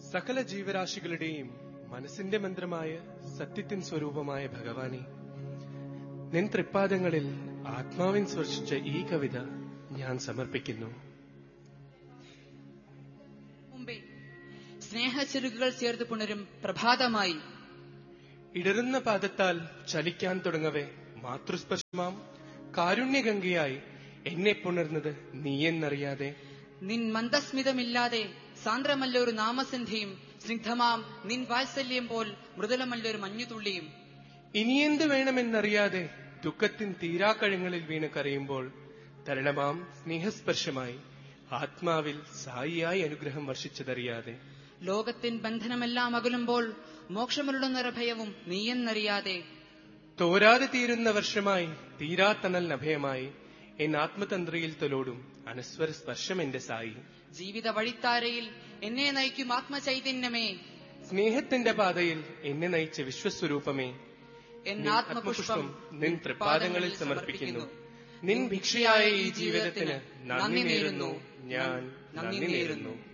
സകല ജീവരാശികളുടെയും മനസ്സിന്റെ മന്ത്രമായ സത്യത്തിൻ സ്വരൂപമായ ഭഗവാനെ നിൻ തൃപ്പാദങ്ങളിൽ ആത്മാവിൻ സ്പർശിച്ച ഈ കവിത ഞാൻ സമർപ്പിക്കുന്നു മുമ്പേ സ്നേഹച്ചെരുക്കുകൾ ചേർത്ത് പുണരും പ്രഭാതമായി ഇടറുന്ന പാദത്താൽ ചലിക്കാൻ തുടങ്ങവേ മാതൃസ്പർശമാം കാരുണ്യഗംഗയായി എന്നെ പുണർന്നത് നീയെന്നറിയാതെ നിൻ മന്ദസ്മിതമില്ലാതെ സാന്ദ്രമല്ലൊരു നാമസന്ധിയും സ്നിഗ്ധമാം നിൻ വാത്സല്യം പോൽ മൃദുലമല്ലൊരു മഞ്ഞുതുള്ളിയും ഇനിയെന്ത് വേണമെന്നറിയാതെ ദുഃഖത്തിൻ തീരാക്കഴങ്ങളിൽ വീണ് കരയുമ്പോൾ തരണമാം സ്നേഹസ്പർശമായി ആത്മാവിൽ സായിയായി അനുഗ്രഹം വർഷിച്ചതറിയാതെ ലോകത്തിൻ ബന്ധനമെല്ലാം അകലുമ്പോൾ മോക്ഷമുള്ളുന്നൊരഭയവും നീയെന്നറിയാതെ തോരാതെ തീരുന്ന വർഷമായി തീരാത്തണൽ അഭയമായി എൻ ആത്മതന്ത്രയിൽ തൊലോടും അനസ്വര സ്പർശം എന്റെ സായി ജീവിത വഴിത്താരയിൽ എന്നെ നയിക്കും ആത്മചൈതന്യമേ സ്നേഹത്തിന്റെ പാതയിൽ എന്നെ നയിച്ച വിശ്വസ്വരൂപമേ എൻ നിൻ ആത്മപുഷ്പം നിൻ തൃപ്പാദങ്ങളിൽ സമർപ്പിക്കുന്നു നിൻ ഭിക്ഷയായ ഈ ജീവിതത്തിന് നന്ദി നേരുന്നു ഞാൻ നന്ദി നേരുന്നു